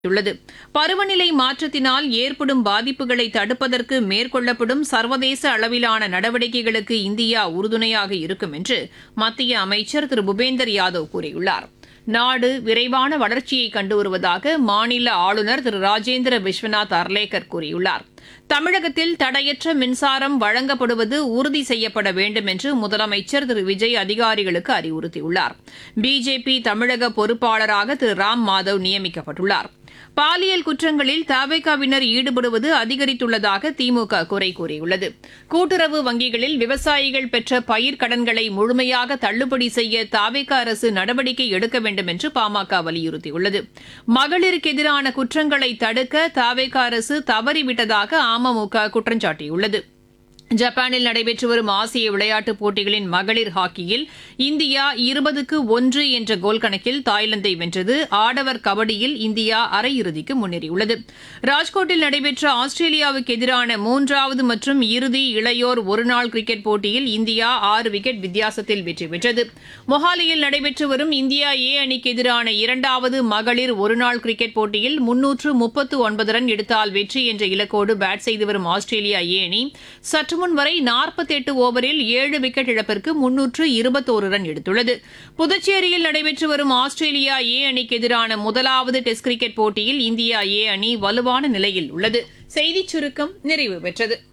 உள்ளது பருவநிலை மாற்றத்தினால் ஏற்படும் பாதிப்புகளை தடுப்பதற்கு மேற்கொள்ளப்படும் சர்வதேச அளவிலான நடவடிக்கைகளுக்கு இந்தியா உறுதுணையாக இருக்கும் என்று மத்திய அமைச்சர் திரு பூபேந்தர் யாதவ் கூறியுள்ளார் நாடு விரைவான வளர்ச்சியை கண்டு வருவதாக மாநில ஆளுநர் திரு ராஜேந்திர விஸ்வநாத் அர்லேக்கர் கூறியுள்ளார் தமிழகத்தில் தடையற்ற மின்சாரம் வழங்கப்படுவது உறுதி செய்யப்பட வேண்டும் என்று முதலமைச்சர் திரு விஜய் அதிகாரிகளுக்கு அறிவுறுத்தியுள்ளார் பிஜேபி தமிழக பொறுப்பாளராக திரு ராம் மாதவ் நியமிக்கப்பட்டுள்ளார் பாலியல் குற்றங்களில் தவேகாவினர் ஈடுபடுவது அதிகரித்துள்ளதாக திமுக குறை கூறியுள்ளது கூட்டுறவு வங்கிகளில் விவசாயிகள் பெற்ற பயிர்க்கடன்களை முழுமையாக தள்ளுபடி செய்ய தாவேக அரசு நடவடிக்கை எடுக்க வேண்டும் என்று பாமக வலியுறுத்தியுள்ளது மகளிருக்கு எதிரான குற்றங்களை தடுக்க தாவேக அரசு தவறிவிட்டதாக அமமுக குற்றம் சாட்டியுள்ளது ஜப்பானில் நடைபெற்று வரும் ஆசிய விளையாட்டுப் போட்டிகளின் மகளிர் ஹாக்கியில் இந்தியா இருபதுக்கு ஒன்று என்ற கோல் கணக்கில் தாய்லாந்தை வென்றது ஆடவர் கபடியில் இந்தியா அரையிறுதிக்கு முன்னேறியுள்ளது ராஜ்கோட்டில் நடைபெற்ற ஆஸ்திரேலியாவுக்கு எதிரான மூன்றாவது மற்றும் இறுதி இளையோர் ஒருநாள் கிரிக்கெட் போட்டியில் இந்தியா ஆறு விக்கெட் வித்தியாசத்தில் வெற்றி பெற்றது மொஹாலியில் நடைபெற்று வரும் இந்தியா ஏ அணிக்கு எதிரான இரண்டாவது மகளிர் ஒருநாள் கிரிக்கெட் போட்டியில் முன்னூற்று முப்பத்து ஒன்பது ரன் எடுத்தால் வெற்றி என்ற இலக்கோடு பேட் செய்து வரும் ஆஸ்திரேலியா ஏ அணி சற்று முன் வரை நாற்பத்தி எட்டு ஓவரில் ஏழு விக்கெட் இழப்பிற்கு முன்னூற்று இருபத்தோரு ரன் எடுத்துள்ளது புதுச்சேரியில் நடைபெற்று வரும் ஆஸ்திரேலியா ஏ அணிக்கு எதிரான முதலாவது டெஸ்ட் கிரிக்கெட் போட்டியில் இந்தியா ஏ அணி வலுவான நிலையில் உள்ளது செய்திச் சுருக்கம் நிறைவு பெற்றது